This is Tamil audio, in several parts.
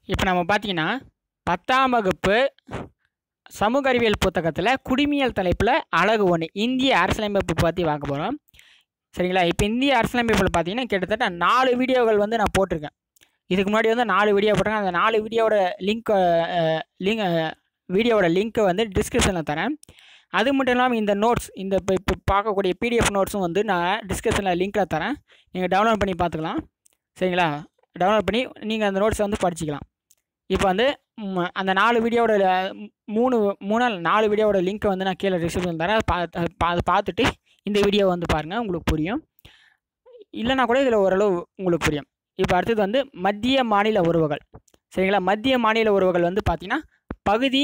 இப்போ நம்ம பார்த்தீங்கன்னா பத்தாம் வகுப்பு சமூக அறிவியல் புத்தகத்தில் குடிமியல் தலைப்பில் அழகு ஒன்று இந்திய அரசியலமைப்பு பற்றி பார்க்க போகிறோம் சரிங்களா இப்போ இந்திய அரசியலமைப்பில் பார்த்தீங்கன்னா கிட்டத்தட்ட நாலு வீடியோகள் வந்து நான் போட்டிருக்கேன் இதுக்கு முன்னாடி வந்து நாலு வீடியோ போட்டிருக்கேன் அந்த நாலு வீடியோவோட லிங்க் லிங்க் வீடியோவோட லிங்க்கை வந்து டிஸ்கிரிப்ஷனில் தரேன் அது மட்டும் இல்லாமல் இந்த நோட்ஸ் இந்த இப்போ இப்போ பார்க்கக்கூடிய பிடிஎஃப் நோட்ஸும் வந்து நான் டிஸ்கிரிப்ஷனில் லிங்க்கில் தரேன் நீங்கள் டவுன்லோட் பண்ணி பார்த்துக்கலாம் சரிங்களா டவுன்லோட் பண்ணி நீங்கள் அந்த நோட்ஸை வந்து படிச்சிக்கலாம் இப்போ வந்து ம், அந்த நாலு வீடியோவோட ல- மூணு மூணு நாலு வீடியோவோட லிங்க்கை வந்து நான் கீழே டிஸ்கிரிப்ஷன் தரேன் அதை பா- அதை பா- அதை பார்த்துட்டு இந்த வீடியோ வந்து பாருங்கள் உங்களுக்கு புரியும் இல்லைனா கூட இதில் ஓரளவு உங்களுக்கு புரியும் இப்போ அடுத்தது வந்து மத்திய மாநில உறவுகள் சரிங்களா மத்திய மாநில உறவுகள் வந்து பார்த்தீங்கன்னா பகுதி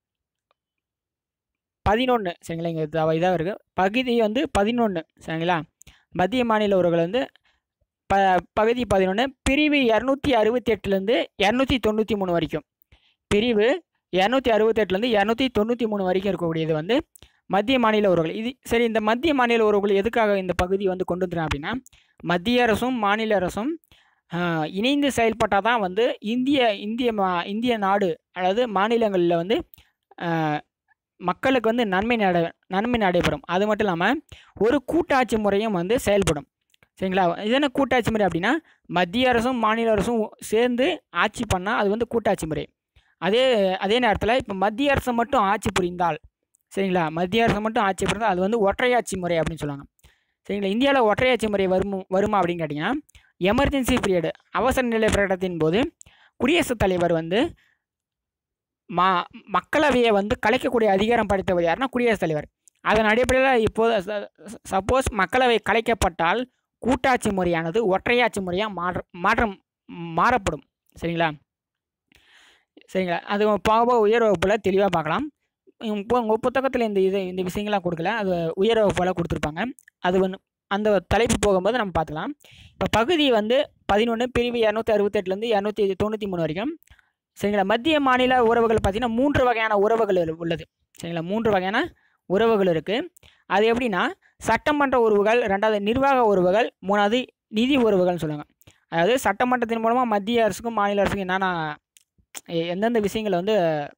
பதினொன்று சரிங்களா இங்கே இதாக இருக்குது பகுதி வந்து பதினொன்று சரிங்களா மத்திய மாநில உறவுகள் வந்து ப பகுதி பதினொன்று பிரிவு இரநூத்தி அறுபத்தி எட்டுலேருந்து இரநூத்தி தொண்ணூற்றி மூணு வரைக்கும் பிரிவு இரநூத்தி அறுபத்தெட்டுலேருந்து இரநூத்தி தொண்ணூற்றி மூணு வரைக்கும் இருக்கக்கூடியது வந்து மத்திய மாநில உறவுகள் இது சரி இந்த மத்திய மாநில உறவுகள் எதுக்காக இந்த பகுதி வந்து கொண்டு வந்துறேன் அப்படின்னா மத்திய அரசும் மாநில அரசும் ஆஹ், இணைந்து செயல்பட்டால் தான் வந்து இந்திய இந்திய மா இந்திய நாடு அதாவது மாநிலங்களில் வந்து ஆஹ், மக்களுக்கு வந்து நன்மை நட நன்மை நடைபெறும் அது மட்டும் இல்லாமல் ஒரு கூட்டாட்சி முறையும் வந்து செயல்படும் சரிங்களா இது என்ன கூட்டாட்சி முறை அப்படின்னா மத்திய அரசும் மாநில அரசும் சேர்ந்து ஆட்சி பண்ணால் அது வந்து கூட்டாட்சி முறை அதே அதே நேரத்தில் இப்போ மத்திய அரசு மட்டும் ஆட்சி புரிந்தால் சரிங்களா மத்திய அரசு மட்டும் ஆட்சி புரிந்தால் அது வந்து ஒற்றையாட்சி முறை அப்படின்னு சொல்லுவாங்க சரிங்களா இந்தியாவில் ஒற்றையாட்சி முறை வரும் வருமா அப்படின்னு கேட்டிங்கன்னா எமர்ஜென்சி பீரியடு அவசர நிலை பிரகடனத்தின் போது குடியரசுத் தலைவர் வந்து மா மக்களவையை வந்து கலைக்கக்கூடிய அதிகாரம் படைத்தவர் யாருன்னா குடியரசுத் தலைவர் அதன் அடிப்படையில் இப்போது சப்போஸ் மக்களவை கலைக்கப்பட்டால் கூட்டாட்சி முறையானது ஒற்றையாட்சி முறையாக மாற்ற மாற்றம் மாறப்படும் சரிங்களா சரிங்களா அது பாவ உயர் வகுப்பில் தெளிவாக பார்க்கலாம் இப்போ உங்கள் புத்தகத்தில் இந்த இது இந்த விஷயங்கள்லாம் கொடுக்கல அது உயர் வகுப்பில் கொடுத்துருப்பாங்க அது வந்து அந்த தலைப்பு போகும்போது நம்ம பார்த்துக்கலாம் இப்போ பகுதி வந்து பதினொன்று பிரிவு இரநூத்தி அறுபத்தெட்டுலேருந்து இரநூத்தி தொண்ணூற்றி மூணு வரைக்கும் சரிங்களா மத்திய மாநில உறவுகள் பார்த்திங்கன்னா மூன்று வகையான உறவுகள் இரு- உள்ளது சரிங்களா மூன்று வகையான உறவுகள் இருக்குது அது எப்படின்னா சட்டமன்ற உறவுகள் ரெண்டாவது நிர்வாக உறவுகள் மூணாவது நிதி உறவுகள்னு சொல்லுவாங்க அதாவது சட்டமன்றத்தின் மூலமாக மத்திய அரசுக்கும் மாநில அரசுக்கும் என்னென்ன எ- எந்தெந்த விஷயங்கள் வந்து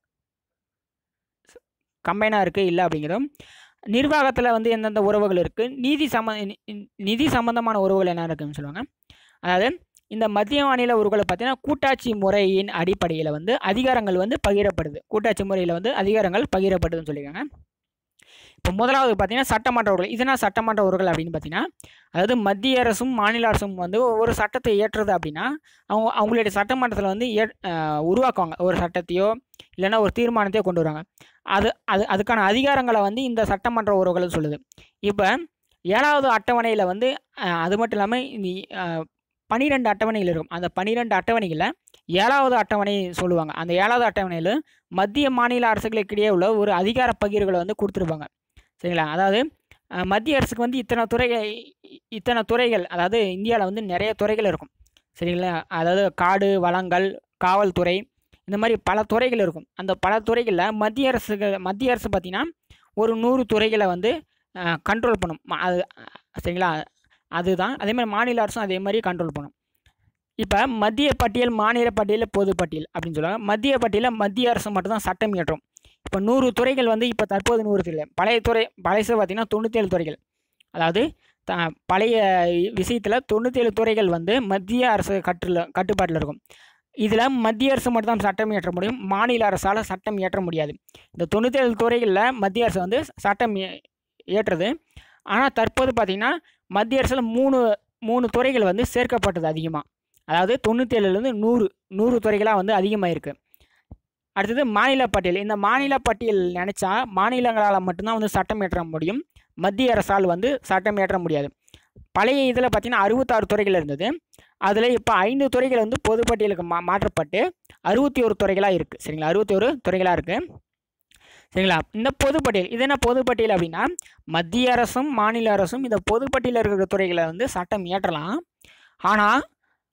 கம்பைனாக இருக்குது இல்லை அப்படிங்கிறதும் நிர்வாகத்தில் வந்து எந்தெந்த உறவுகள் இருக்குது நீதி சம்ம நி- நி- நிதி சம்பந்தமான உறவுகள் என்ன இருக்குன்னு சொல்லுவாங்க அதாவது இந்த மத்திய மாநில உறவுகளை பார்த்தீங்கன்னா கூட்டாட்சி முறையின் அடிப்படையில் வந்து அதிகாரங்கள் வந்து பகிரப்படுது கூட்டாட்சி முறையில் வந்து அதிகாரங்கள் பகிரப்படுதுன்னு சொல்லியிருக்காங்க இப்போ முதலாவது பார்த்தீங்கன்னா சட்டமன்ற உறவுகள் இதனால் சட்டமன்ற உறவுகள் அப்படின்னு பார்த்தீங்கன்னா அதாவது மத்திய அரசும் மாநில அரசும் வந்து ஒரு சட்டத்தை இயற்றுறது அப்படின்னா அவங்க அவங்களுடைய சட்டமன்றத்தில் வந்து ஏ- அஹ் உருவாக்குவாங்க ஒரு சட்டத்தையோ இல்லைன்னா ஒரு தீர்மானத்தையோ கொண்டு வருவாங்க அது அது அதுக்கான அதிகாரங்களை வந்து இந்த சட்டமன்ற உறவுகள் சொல்லுது இப்போ ஏழாவது அட்டவணையில் வந்து அஹ், அது மட்டும் இல்லாமல் இந்த அஹ், பனிரெண்டு அட்டவணைகள் இருக்கும் அந்த பனிரெண்டு அட்டவணைகளில் ஏழாவது அட்டவணை சொல்லுவாங்க அந்த ஏழாவது அட்டவணையில் மத்திய மாநில அரசுகளுக்கிடையே உள்ள ஒரு அதிகார பகிர்வுகளை வந்து கொடுத்துருப்பாங்க சரிங்களா அதாவது அஹ், மத்திய அரசுக்கு வந்து இத்தனை துறைகள் இத்தனை துறைகள் அதாவது இந்தியாவில் வந்து நிறைய துறைகள் இருக்கும் சரிங்களா அதாவது காடு வளங்கள் காவல்துறை இந்த மாதிரி பல துறைகள் இருக்கும் அந்த பல துறைகளில் மத்திய அரசுக்கு மத்திய அரசு பார்த்திங்கன்னா ஒரு நூறு துறைகளை வந்து கண்ட்ரோல் பண்ணும் ம- அது அஹ், சரிங்களா அதுதான் அதே மாதிரி மாநில அரசும் அதே மாதிரி கண்ட்ரோல் பண்ணும் இப்போ மத்திய பட்டியல் மாநில பட்டியல் பொது பட்டியல் அப்படின்னு சொல்லுவாங்க மத்திய பட்டியலில் மத்திய அரசு மட்டும்தான் சட்டம் இயற்றும் இப்போ நூறு துறைகள் வந்து இப்போ தற்போது நூறு துறை பழைய துறை பழைசு பார்த்திங்கன்னா தொண்ணூற்றேழு துறைகள் அதாவது த பழைய விஷயத்தில் தொண்ணூற்றேழு துறைகள் வந்து மத்திய அரசு கட்டுல கட்டுப்பாட்டில் இருக்கும் இதில் மத்திய அரசு மட்டும் தான் சட்டம் இயற்ற முடியும் மாநில அரசால் சட்டம் இயற்ற முடியாது இந்த தொண்ணூற்றேழு துறைகளில் மத்திய அரசு வந்து சட்டம் இய- இயற்றுது ஆனால் தற்போது பார்த்திங்கன்னா மத்திய அரசில் மூணு மூணு துறைகள் வந்து சேர்க்கப்பட்டது அதிகமாக அதாவது தொண்ணூற்றேழுலேருந்து நூறு நூறு துறைகளாக வந்து அதிகமாக இருக்குது அடுத்தது மாநில பட்டியல் இந்த மாநில பட்டியல் நினச்சா மாநிலங்களால் மட்டும்தான் வந்து சட்டம் இயற்ற முடியும் மத்திய அரசால் வந்து சட்டம் இயற்ற முடியாது பழைய இதில் பார்த்தீங்கன்னா அறுபத்தாறு துறைகள் இருந்தது அதில் இப்போ ஐந்து துறைகள் வந்து பொதுப்பட்டியலுக்கு மா மாற்றப்பட்டு அறுபத்தி ஒரு துறைகளாக இருக்குது சரிங்களா அறுபத்தி ஒரு துறைகளாக இருக்குது சரிங்களா இந்த பொதுப்பட்டியல் இது என்ன பொதுப்பட்டியல் அப்படின்னா மத்திய அரசும் மாநில அரசும் இந்த பொதுப்பட்டியலில் இருக்கிற துறைகளை வந்து சட்டம் இயற்றலாம் ஆனால்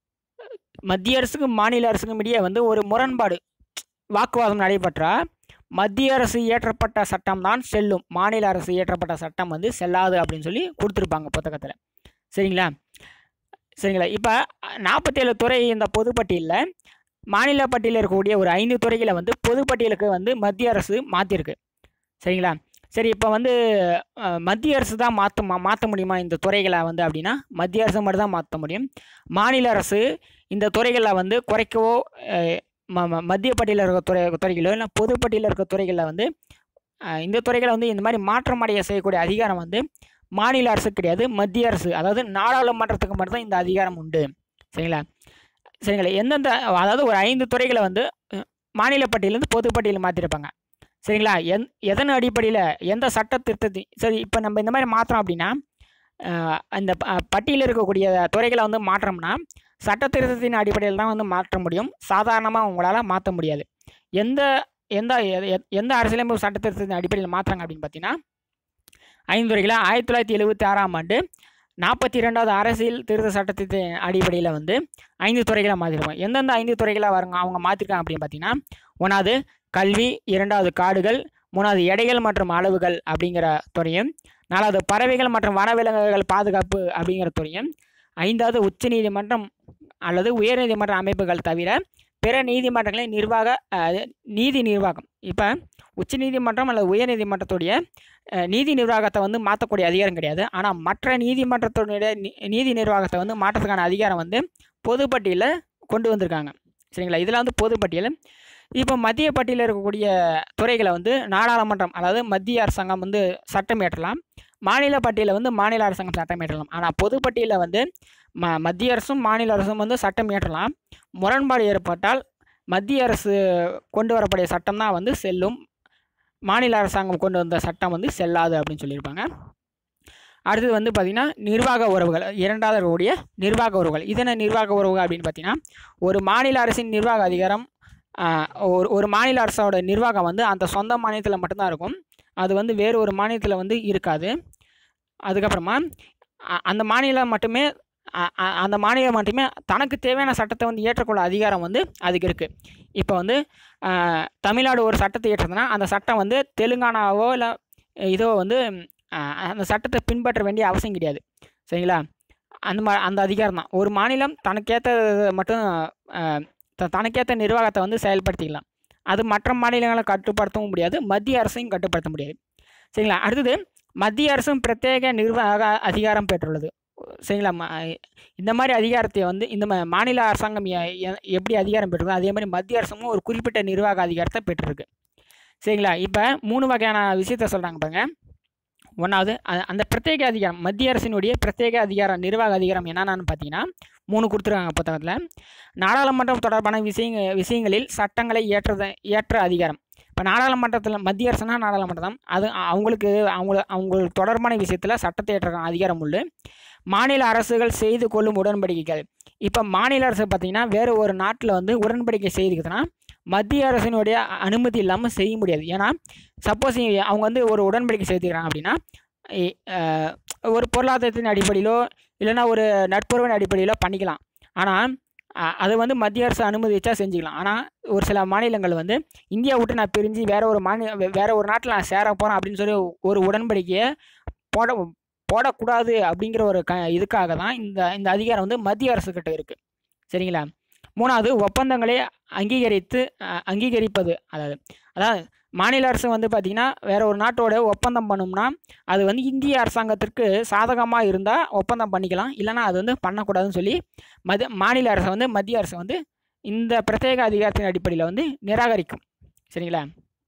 மத்திய அரசுக்கும் மாநில அரசுக்கும் இடையே வந்து ஒரு முரண்பாடு வாக்குவாதம் நடைபெற்றால் மத்திய அரசு இயற்றப்பட்ட சட்டம் தான் செல்லும் மாநில அரசு இயற்றப்பட்ட சட்டம் வந்து செல்லாது அப்படின்னு சொல்லி கொடுத்துருப்பாங்க புத்தகத்தில் சரிங்களா சரிங்களா இப்போ நாற்பத்தேழு துறை இந்த பொதுப்பட்டியலில் மாநில பட்டியலில் இருக்கக்கூடிய ஒரு ஐந்து துறைகளை வந்து பொதுப்பட்டியலுக்கு வந்து மத்திய அரசு மாற்றிருக்கு சரிங்களா சரி இப்போ வந்து அஹ், மத்திய அரசு தான் மாற்ற மாற்ற முடியுமா இந்த துறைகளை வந்து அப்படின்னா மத்திய அரசு மட்டும் தான் மாற்ற முடியும் மாநில அரசு இந்த துறைகளை வந்து குறைக்கவோ அஹ், ம ம- மத்திய பட்டியலில் இருக்க துறை துறைகளோ இல்லை பொதுப்பட்டியலில் இருக்க துறைகளில் வந்து அஹ், இந்த துறைகளை வந்து இந்த மாதிரி மாற்றம் அடைய செய்யக்கூடிய அதிகாரம் வந்து மாநில அரசு கிடையாது மத்திய அரசு அதாவது நாடாளுமன்றத்துக்கு மட்டும்தான் இந்த அதிகாரம் உண்டு சரிங்களா சரிங்களா எந்தெந்த அதாவது ஒரு ஐந்து துறைகளை வந்து அஹ், மாநில பட்டியலேருந்து பொதுப்பட்டியல் மாற்றிருப்பாங்க சரிங்களா எந் எதன் அடிப்படையில் எந்த சட்ட திருத்தத்தை சரி இப்போ நம்ம இந்த மாதிரி மாற்றுறோம் அப்படின்னா அஹ், அந்த ப- பட்டியலில் இருக்கக்கூடிய துறைகளை வந்து மாற்றோம்னா சட்ட திருத்தத்தின் அடிப்படையில் தான் வந்து மாற்ற முடியும் சாதாரணமாக உங்களால் மாற்ற முடியாது எந்த எந்த எ- எ- எந்த அரசியலமைப்பு சட்ட திருத்தத்தின் அடிப்படையில் மாற்றுறாங்க அப்படின்னு பார்த்தீங்கன்னா ஐந்து துறைகளை ஆயிரத்தி தொள்ளாயிரத்தி எழுபத்தி ஆறாம் ஆண்டு நாற்பத்தி ரெண்டாவது அரசியல் திருத்த சட்டத்தின் அடிப்படையில் வந்து ஐந்து துறைகளை மாற்றிருக்கோம் எந்தெந்த ஐந்து துறைகளை வருங்க அவங்க மாற்றிருக்காங்க அப்படின்னு பார்த்தீங்கன்னா ஒன்றாவது கல்வி இரண்டாவது காடுகள் மூணாவது எடைகள் மற்றும் அளவுகள் அப்படிங்கிற துறையும் நாலாவது பறவைகள் மற்றும் வனவிலங்குகள் பாதுகாப்பு அப்படிங்கிற துறையும் ஐந்தாவது உச்சநீதிமன்றம் அல்லது உயர்நீதிமன்ற அமைப்புகள் தவிர பிற நீதிமன்றங்களின் நிர்வாக அஹ், நீதி நிர்வாகம் இப்போ உச்சநீதிமன்றம் அல்லது உயர்நீதிமன்றத்துடைய அஹ், நீதி நிர்வாகத்தை வந்து மாற்றக்கூடிய அதிகாரம் கிடையாது ஆனால் மற்ற நீதிமன்றத்துடைய நீ- நீதி நிர்வாகத்தை வந்து மாற்றத்துக்கான அதிகாரம் வந்து பொதுப்பட்டியலில் கொண்டு வந்திருக்காங்க சரிங்களா இதில் வந்து பொதுப்பட்டியல் இப்போ மத்திய பட்டியலில் இருக்கக்கூடிய துறைகளை வந்து நாடாளுமன்றம் அதாவது மத்திய அரசாங்கம் வந்து சட்டம் இயற்றலாம் மாநில பட்டியலில் வந்து மாநில அரசாங்கம் சட்டம் இயற்றலாம் ஆனால் பொதுப்பட்டியலில் வந்து ம மத்திய அரசும் மாநில அரசும் வந்து சட்டம் இயற்றலாம் முரண்பாடு ஏற்பட்டால் மத்திய அரசு கொண்டு வரக்கூடிய சட்டம் தான் வந்து செல்லும் மாநில அரசாங்கம் கொண்டு வந்த சட்டம் வந்து செல்லாது அப்படின்னு சொல்லியிருப்பாங்க அடுத்தது வந்து பார்த்திங்கன்னா நிர்வாக உறவுகள் இரண்டாவது இருக்கக்கூடிய நிர்வாக உறவுகள் இதென்ன நிர்வாக உறவுகள் அப்படின்னு பார்த்தீங்கன்னா ஒரு மாநில அரசின் நிர்வாக அதிகாரம் ஆஹ், ஒரு ஒரு மாநில அரசோட நிர்வாகம் வந்து அந்த சொந்த மாநிலத்தில் மட்டும்தான் இருக்கும் அது வந்து வேறு ஒரு மாநிலத்தில் வந்து இருக்காது அதுக்கப்புறமா அ- அந்த மாநிலம் மட்டுமே அ- அ- அந்த மாநிலம் மட்டுமே தனக்கு தேவையான சட்டத்தை வந்து ஏற்றக்கொள்ள அதிகாரம் வந்து அதுக்கு இருக்குது இப்போ வந்து ஆஹ், தமிழ்நாடு ஒரு சட்டத்தை ஏற்றுதுன்னா அந்த சட்டம் வந்து தெலுங்கானாவோ இல்லை இதோ வந்து ஆஹ், அந்த சட்டத்தை பின்பற்ற வேண்டிய அவசியம் கிடையாது சரிங்களா அந்த மா அந்த அதிகாரம் தான் ஒரு மாநிலம் தனக்கேற்ற மட்டும் ஆஹ், த- தனக்கேற்ற நிர்வாகத்தை வந்து செயல்படுத்திக்கலாம் அது மற்ற மாநிலங்களை கட்டுப்படுத்தவும் முடியாது மத்திய அரசையும் கட்டுப்படுத்த முடியாது சரிங்களா அடுத்தது மத்திய அரசும் பிரத்யேக நிர்வாக அதிகாரம் பெற்றுள்ளது சரிங்களா ம- இந்த மாதிரி அதிகாரத்தை வந்து இந்த ம- மாநில அரசாங்கம் எ- எ- எப்படி அதிகாரம் பெற்றுதோ அதே மாதிரி மத்திய அரசும் ஒரு குறிப்பிட்ட நிர்வாக அதிகாரத்தை பெற்றிருக்கு சரிங்களா இப்போ மூணு வகையான விஷயத்த சொல்கிறாங்க பாருங்க ஒன்றாவது அந்த பிரத்யேக அதிகாரம் மத்திய அரசினுடைய பிரத்யேக அதிகாரம் நிர்வாக அதிகாரம் என்னென்னு பார்த்தீங்கன்னா மூணு கொடுத்துருக்காங்க புத்தகத்தில் நாடாளுமன்றம் தொடர்பான விஷயங்க விஷயங்களில் சட்டங்களை ஏற்றத ஏற்ற அதிகாரம் இப்போ நாடாளுமன்றத்தில் மத்திய அரசுனா நாடாளுமன்றம் தான் அது அவங்களுக்கு அவங்க அவங்களுக்கு தொடர்பான விஷயத்தில் சட்டத்தை ஏற்ற அதிகாரம் உண்டு மாநில அரசுகள் செய்து கொள்ளும் உடன்படிக்கைகள் இப்போ மாநில அரசு பார்த்திங்கன்னா வேறு ஒரு நாட்டில் வந்து உடன்படிக்கை செய்துக்குதுன்னா மத்திய அரசினுடைய அ- அனுமதி இல்லாமல் செய்ய முடியாது ஏன்னா சப்போஸ் அவங்க வந்து ஒரு உடன்படிக்கை செய்துக்கிறாங்க அப்படின்னா இ- அஹ், ஒரு பொருளாதாரத்தின் அடிப்படையிலோ இல்லைன்னா ஒரு நட்புறவின் அடிப்படையிலோ பண்ணிக்கலாம் ஆனால் அது வந்து மத்திய அரசு அனுமதிச்சா செஞ்சுக்கலாம் ஆனால் ஒரு சில மாநிலங்கள் வந்து இந்தியா விட்டு நான் பிரிஞ்சு வேற ஒரு மாநில வே- வேற ஒரு நாட்டில் நான் சேர போகிறேன் அப்படின்னு சொல்லி ஒரு உடன்படிக்கையை போட போடக்கூடாது அப்படிங்கிற ஒரு க இதுக்காக தான் இந்த இந்த அதிகாரம் வந்து மத்திய அரசுக்கிட்ட இருக்குது சரிங்களா மூணாவது ஒப்பந்தங்களை அங்கீகரித்து அஹ், அங்கீகரிப்பது அதாவது அதாவது மாநில அரசு வந்து பார்த்திங்கன்னா வேற ஒரு நாட்டோட ஒப்பந்தம் பண்ணோம்னா அது வந்து இந்திய அரசாங்கத்திற்கு சாதகமாக இருந்தால் ஒப்பந்தம் பண்ணிக்கலாம் இல்லைன்னா அது வந்து பண்ணக்கூடாதுன்னு சொல்லி மத மாநில அரசை வந்து மத்திய அரசு வந்து இந்த பிரத்யேக அதிகாரத்தின் அடிப்படையில் வந்து நிராகரிக்கும் சரிங்களா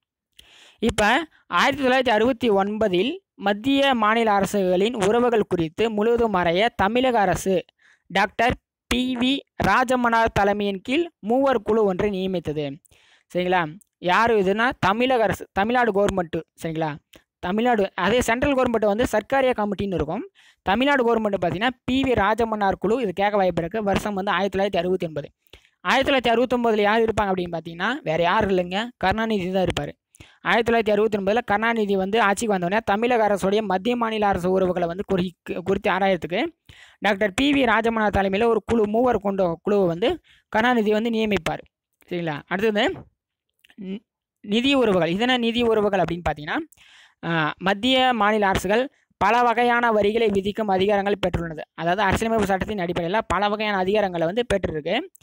இப்போ ஆயிரத்தி தொள்ளாயிரத்தி அறுபத்தி ஒன்பதில் மத்திய மாநில அரசுகளின் உறவுகள் குறித்து முழுவதும் அறைய தமிழக அரசு டாக்டர் பி வி ராஜமன்னார் தலைமையின் கீழ் மூவர் குழு ஒன்றை நியமித்தது சரிங்களா யார் இதுனா தமிழக அரசு தமிழ்நாடு கவர்மெண்ட்டு சரிங்களா தமிழ்நாடு அதே சென்ட்ரல் கவர்மெண்ட் வந்து சர்க்காரிய கமிட்டின்னு இருக்கும் தமிழ்நாடு கவர்மெண்ட் பார்த்தீங்கன்னா பி வி ராஜமன்னார் குழு இது கேட்க வாய்ப்பு இருக்குது வருஷம் வந்து ஆயிரத்தி தொள்ளாயிரத்தி அறுபத்தி ஒன்பது ஆயிரத்தி தொள்ளாயிரத்தி அறுபத்தொம்போதில் யார் இருப்பாங்க அப்படின்னு பார்த்தீங்கன்னா வேறு யாரும் இல்லைங்க கருணாநிதி தான் இருப்பார் ஆயிரத்தி தொள்ளாயிரத்தி அறுபத்தி ஒன்பதில் கருணாநிதி வந்து ஆட்சிக்கு வந்தோடனே தமிழக அரசுடைய மத்திய மாநில அரசு உறவுகளை வந்து குறி குறித்து ஆராயறதுக்கு டாக்டர் பி வி ராஜமன்னார் தலைமையில் ஒரு குழு மூவர் கொண்ட குழுவை வந்து கருணாநிதி வந்து நியமிப்பார் சரிங்களா அடுத்தது நி- நிதி உறவுகள் இதென்ன நிதி உறவுகள் அப்படின்னு பார்த்தீங்கன்னா ஆஹ், மத்திய மாநில அரசுகள் பல வகையான வரிகளை விதிக்கும் அதிகாரங்கள் பெற்றுள்ளது அதாவது அரசியலமைப்பு சட்டத்தின் அடிப்படையில் பல வகையான அதிகாரங்களை வந்து பெற்றிருக்கு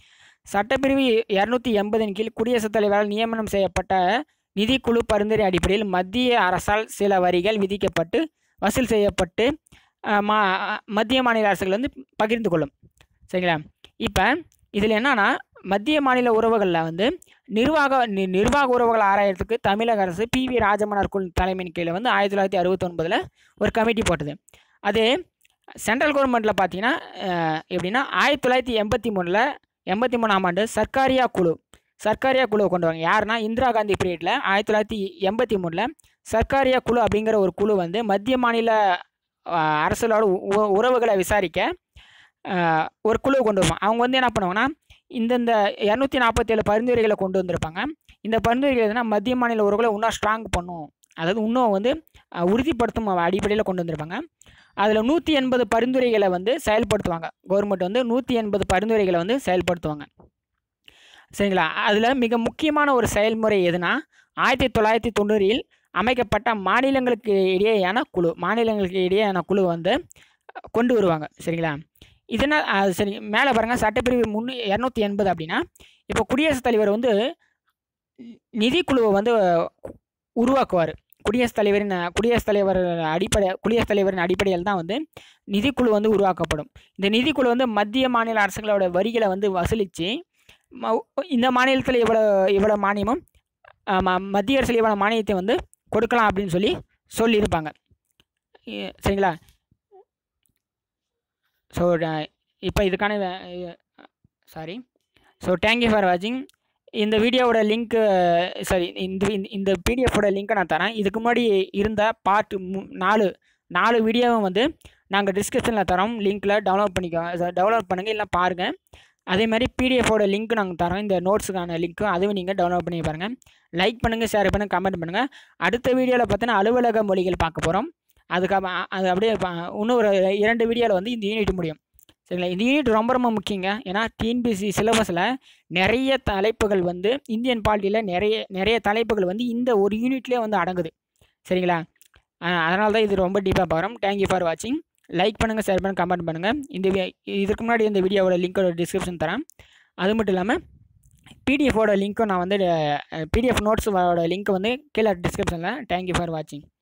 சட்டப்பிரிவு இரநூத்தி எண்பதின் கீழ் குடியரசுத் தலைவரால் நியமனம் செய்யப்பட்ட நிதிக்குழு பரிந்துரை அடிப்படையில் மத்திய அரசால் சில வரிகள் விதிக்கப்பட்டு வசூல் செய்யப்பட்டு அஹ், மா மத்திய மாநில அரசுகள் வந்து பகிர்ந்து கொள்ளும் சரிங்களா இப்போ இதில் என்னன்னா மத்திய மாநில உறவுகளில் வந்து நிர்வாக நி- நிர்வாக உறவுகள் ஆராயறதுக்கு தமிழக அரசு பி வி ராஜமன்னார் குழு தலைமையின் கீழே வந்து ஆயிரத்தி தொள்ளாயிரத்தி அறுபத்தொன்பதில் ஒரு கமிட்டி போட்டது அது சென்ட்ரல் கவர்மெண்ட்டில் பார்த்தீங்கன்னா அஹ், எப்படின்னா ஆயிரத்தி தொள்ளாயிரத்தி எண்பத்தி மூணில் எண்பத்தி மூணாம் ஆண்டு சர்க்காரியா குழு சர்க்காரியா குழுவை கொண்டு வாங்க யாருன்னா இந்திரா காந்தி பீரியடில் ஆயிரத்தி தொள்ளாயிரத்தி எண்பத்தி மூணில் சர்க்காரியா குழு அப்படிங்கிற ஒரு குழு வந்து மத்திய மாநில அஹ், அரசுகளோட உ- உ- உறவுகளை விசாரிக்க அஹ், ஒரு குழு கொண்டு வருவாங்க அவங்க வந்து என்ன பண்ணுவாங்கன்னா இந்தந்த இரநூத்தி நாற்பத்தேழு பரிந்துரைகளை கொண்டு வந்திருப்பாங்க இந்த பரிந்துரைகள் எதுனா மத்திய மாநில உறவுகளை இன்னும் ஸ்ட்ராங் பண்ணும் அதாவது இன்னும் வந்து அஹ், உறுதிப்படுத்தும் அடிப்படையில் கொண்டு வந்திருப்பாங்க அதில் நூற்றி எண்பது பரிந்துரைகளை வந்து செயல்படுத்துவாங்க கவர்மெண்ட் வந்து நூற்றி எண்பது பரிந்துரைகளை வந்து செயல்படுத்துவாங்க சரிங்களா அதில் மிக முக்கியமான ஒரு செயல்முறை எதுனா ஆயிரத்தி தொள்ளாயிரத்தி தொண்ணூறில் அமைக்கப்பட்ட மாநிலங்களுக்கு இடையேயான குழு மாநிலங்களுக்கு இடையேயான குழு வந்து கொண்டு வருவாங்க சரிங்களா இதனால் அது சரி மேலே பாருங்கள் சட்டப்பிரிவு முன்னூ இரநூத்தி எண்பது அப்படின்னா இப்போ குடியரசுத் தலைவர் வந்து நிதிக்குழுவை வந்து உருவாக்குவார் குடியரசுத் தலைவரின் குடியரசுத் தலைவர் அடிப்படை குடியரசுத் தலைவரின் அடிப்படையில் தான் வந்து நிதிக்குழு வந்து உருவாக்கப்படும் இந்த நிதிக்குழு வந்து மத்திய மாநில அரசுகளோட வரிகளை வந்து வசூலித்து இந்த மாநிலத்தில் இவ்வளோ இவ்வளோ மானியமும் ஆ, ம- மத்திய அரசில் இவ்வளோ மானியத்தை வந்து கொடுக்கலாம் அப்படின்னு சொல்லி சொல்லியிருப்பாங்க இ- சரிங்களா ஸோ இப்போ இதுக்கான சாரி ஸோ தேங்க்யூ ஃபார் வாட்சிங் இந்த வீடியோவோட லிங்க்கு சாரி இந்த இந்த- இந்த பிடிஎஃபோட லிங்க்கை நான் தரேன் இதுக்கு முன்னாடி இருந்த பார்ட் நாலு நாலு வீடியோவும் வந்து நாங்கள் டிஸ்கிரிப்ஷனில் தரோம் லிங்க்கில் டவுன்லோட் பண்ணிக்கோ டவுன்லோட் பண்ணுங்கள் இல்லை பாருங்கள் அதே மாதிரி பிடிஎஃபோட லிங்க் நாங்கள் தரோம் இந்த நோட்ஸுக்கான லிங்க்கும் அதுவும் நீங்கள் டவுன்லோட் பண்ணி பாருங்கள் லைக் பண்ணுங்கள் ஷேர் பண்ணுங்கள் கமெண்ட் பண்ணுங்கள் அடுத்த வீடியோவில் பார்த்தீங்கன்னா அலுவலக மொழிகள் பார்க்க போகிறோம் அதுக்கப்புறம் அது அப்படியே ப- இன்னும் ஒரு இரண்டு வீடியோவில் வந்து இந்த யூனிட் முடியும் சரிங்களா இந்த யூனிட் ரொம்ப ரொம்ப முக்கியங்க ஏன்னா டிஎன்பிசி சிலபஸில் நிறைய தலைப்புகள் வந்து இந்தியன் பாலிட்டியில் நிறைய நிறைய தலைப்புகள் வந்து இந்த ஒரு யூனிட்லேயே வந்து அடங்குது சரிங்களா அதனால தான் இது ரொம்ப டீப்பாக வரும் தேங்க்யூ ஃபார் வாட்சிங் லைக் பண்ணுங்கள் ஷேர் பண்ணுங்கள் கமெண்ட் பண்ணுங்கள் இந்த வி- இதுக்கு முன்னாடி இந்த வீடியோவோட லிங்க்கோட டிஸ்கிரிப்ஷன் தரேன் அது மட்டும் இல்லாமல் பிடிஎஃபோட லிங்க்கும் நான் வந்து பிடிஎஃப் நோட்ஸோட லிங்க் வந்து கீழே டிஸ்கிரிப்ஷனில் தேங்க்யூ ஃபார் வாட்சிங்